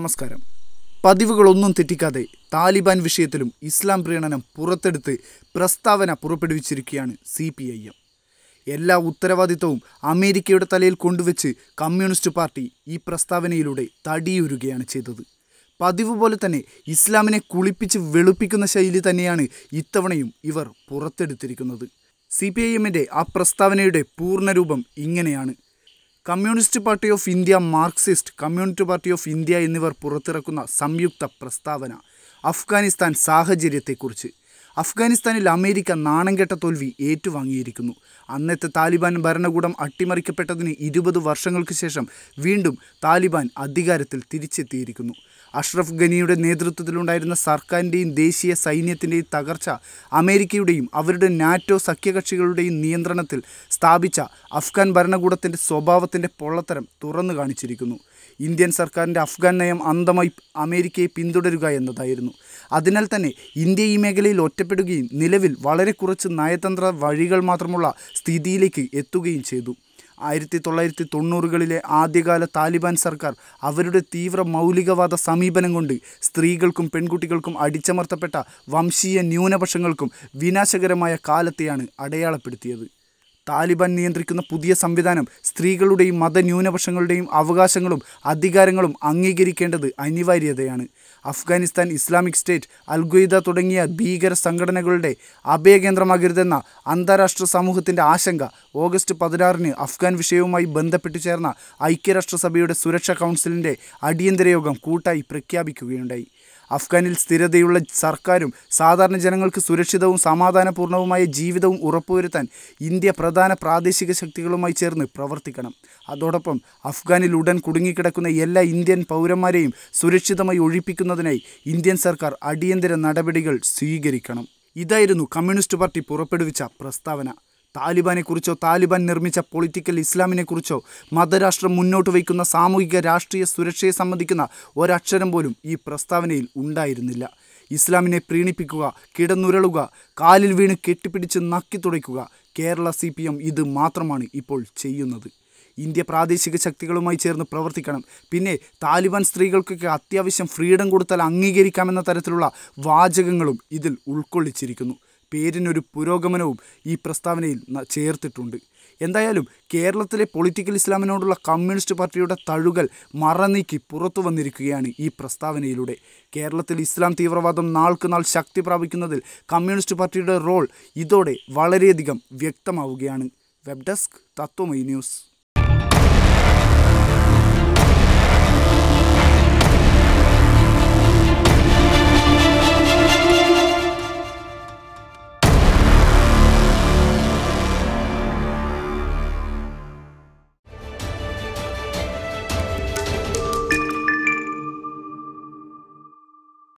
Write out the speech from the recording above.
നമസ്കാരം പതിവുകളൊന്നും തെറ്റിക്കാതെ താലിബാൻ വിഷയത്തിലും ഇസ്ലാം പ്രീണനം പുറത്തെടുത്ത് പ്രസ്താവന പുറപ്പെടുവിച്ചിരിക്കുകയാണ് സി പി ഐ എം എല്ലാ ഉത്തരവാദിത്തവും അമേരിക്കയുടെ തലയിൽ കൊണ്ടുവച്ച് കമ്മ്യൂണിസ്റ്റ് പാർട്ടി ഈ പ്രസ്താവനയിലൂടെ തടിയുരുകയാണ് ചെയ്തത് പതിവ് പോലെ തന്നെ ഇസ്ലാമിനെ കുളിപ്പിച്ച് വെളുപ്പിക്കുന്ന ശൈലി തന്നെയാണ് ഇത്തവണയും ഇവർ പുറത്തെടുത്തിരിക്കുന്നത് സി പി ഐ എമ്മിൻ്റെ ആ പ്രസ്താവനയുടെ പൂർണ്ണരൂപം ഇങ്ങനെയാണ് Communist Party of India Marxist Communist Party of India എന്നിവർ പുറത്തിറക്കുന്ന സംയുക്ത പ്രസ്താവന അഫ്ഗാനിസ്ഥാൻ സാഹചര്യത്തെക്കുറിച്ച് അഫ്ഗാനിസ്ഥാനിൽ അമേരിക്ക നാണംകെട്ട തോൽവി ഏറ്റുവാങ്ങിയിരിക്കുന്നു അന്നത്തെ താലിബാൻ ഭരണകൂടം അട്ടിമറിക്കപ്പെട്ടതിന് ഇരുപത് വർഷങ്ങൾക്ക് ശേഷം വീണ്ടും താലിബാൻ അധികാരത്തിൽ തിരിച്ചെത്തിയിരിക്കുന്നു അഷ്റഫ് ഗനിയുടെ നേതൃത്വത്തിലുണ്ടായിരുന്ന സർക്കാരിൻ്റെയും ദേശീയ സൈന്യത്തിൻ്റെയും തകർച്ച അമേരിക്കയുടെയും അവരുടെ നാറ്റോ സഖ്യകക്ഷികളുടെയും നിയന്ത്രണത്തിൽ സ്ഥാപിച്ച അഫ്ഗാൻ ഭരണകൂടത്തിൻ്റെ സ്വഭാവത്തിൻ്റെ പൊള്ളത്തരം തുറന്നു കാണിച്ചിരിക്കുന്നു ഇന്ത്യൻ സർക്കാരിൻ്റെ അഫ്ഗാൻ നയം അന്തമായി അമേരിക്കയെ പിന്തുടരുക എന്നതായിരുന്നു അതിനാൽ തന്നെ ഇന്ത്യ ഈ മേഖലയിൽ ഒറ്റപ്പെടുകയും നിലവിൽ വളരെ കുറച്ച് നയതന്ത്ര വഴികൾ മാത്രമുള്ള സ്ഥിതിയിലേക്ക് എത്തുകയും ചെയ്തു ആയിരത്തി തൊള്ളായിരത്തി തൊണ്ണൂറുകളിലെ ആദ്യകാല താലിബാൻ സർക്കാർ അവരുടെ തീവ്ര മൗലികവാദ സമീപനം കൊണ്ട് സ്ത്രീകൾക്കും പെൺകുട്ടികൾക്കും അടിച്ചമർത്തപ്പെട്ട വംശീയ ന്യൂനപക്ഷങ്ങൾക്കും വിനാശകരമായ കാലത്തെയാണ് അടയാളപ്പെടുത്തിയത് താലിബാൻ നിയന്ത്രിക്കുന്ന പുതിയ സംവിധാനം സ്ത്രീകളുടെയും മതന്യൂനപക്ഷങ്ങളുടെയും അവകാശങ്ങളും അധികാരങ്ങളും അംഗീകരിക്കേണ്ടത് അനിവാര്യതയാണ് അഫ്ഗാനിസ്ഥാൻ ഇസ്ലാമിക് സ്റ്റേറ്റ് അൽഖ്വയ്ദ തുടങ്ങിയ ഭീകര സംഘടനകളുടെ അഭയകേന്ദ്രമാകരുതെന്ന അന്താരാഷ്ട്ര സമൂഹത്തിൻ്റെ ആശങ്ക ഓഗസ്റ്റ് പതിനാറിന് അഫ്ഗാൻ വിഷയവുമായി ബന്ധപ്പെട്ടു ചേർന്ന ഐക്യരാഷ്ട്രസഭയുടെ സുരക്ഷാ കൗൺസിലിൻ്റെ അടിയന്തര യോഗം കൂട്ടായി പ്രഖ്യാപിക്കുകയുണ്ടായി അഫ്ഗാനിൽ സ്ഥിരതയുള്ള സർക്കാരും സാധാരണ ജനങ്ങൾക്ക് സുരക്ഷിതവും സമാധാനപൂർണവുമായ ജീവിതവും ഉറപ്പുവരുത്താൻ ഇന്ത്യ പ്രധാന പ്രാദേശിക ശക്തികളുമായി ചേർന്ന് പ്രവർത്തിക്കണം അതോടൊപ്പം അഫ്ഗാനിൽ ഉടൻ കുടുങ്ങിക്കിടക്കുന്ന എല്ലാ ഇന്ത്യൻ പൗരന്മാരെയും സുരക്ഷിതമായി ഒഴിപ്പിക്കുന്നതിനായി ഇന്ത്യൻ സർക്കാർ അടിയന്തര നടപടികൾ സ്വീകരിക്കണം ഇതായിരുന്നു കമ്മ്യൂണിസ്റ്റ് പാർട്ടി പുറപ്പെടുവിച്ച പ്രസ്താവന താലിബാനെക്കുറിച്ചോ താലിബാൻ നിർമ്മിച്ച പൊളിറ്റിക്കൽ ഇസ്ലാമിനെക്കുറിച്ചോ മതരാഷ്ട്രം മുന്നോട്ട് വയ്ക്കുന്ന സാമൂഹിക രാഷ്ട്രീയ സുരക്ഷയെ സംബന്ധിക്കുന്ന ഒരക്ഷരം പോലും ഈ പ്രസ്താവനയിൽ ഉണ്ടായിരുന്നില്ല ഇസ്ലാമിനെ പ്രീണിപ്പിക്കുക കിടന്നുരുളുക കാലിൽ വീണ് കെട്ടിപ്പിടിച്ച് നക്കി തുടയ്ക്കുക കേരള സി പി എം ഇത് മാത്രമാണ് ഇപ്പോൾ ചെയ്യുന്നത് ഇന്ത്യ പ്രാദേശിക ശക്തികളുമായി ചേർന്ന് പ്രവർത്തിക്കണം പിന്നെ താലിബാൻ സ്ത്രീകൾക്കൊക്കെ അത്യാവശ്യം ഫ്രീഡം കൊടുത്താൽ അംഗീകരിക്കാമെന്ന തരത്തിലുള്ള വാചകങ്ങളും ഇതിൽ ഉൾക്കൊള്ളിച്ചിരിക്കുന്നു പേരിനൊരു പുരോഗമനവും ഈ പ്രസ്താവനയിൽ ന- ചേർത്തിട്ടുണ്ട് എന്തായാലും കേരളത്തിലെ പൊളിറ്റിക്കൽ ഇസ്ലാമിനോടുള്ള കമ്മ്യൂണിസ്റ്റ് പാർട്ടിയുടെ തഴുകൽ മറനീക്കി പുറത്തു വന്നിരിക്കുകയാണ് ഈ പ്രസ്താവനയിലൂടെ കേരളത്തിൽ ഇസ്ലാം തീവ്രവാദം നാൾക്ക് നാൾ ശക്തി പ്രാപിക്കുന്നതിൽ കമ്മ്യൂണിസ്റ്റ് പാർട്ടിയുടെ റോൾ ഇതോടെ വളരെയധികം വ്യക്തമാവുകയാണ് വെബ് ഡെസ്ക് തത്വമൈ ന്യൂസ്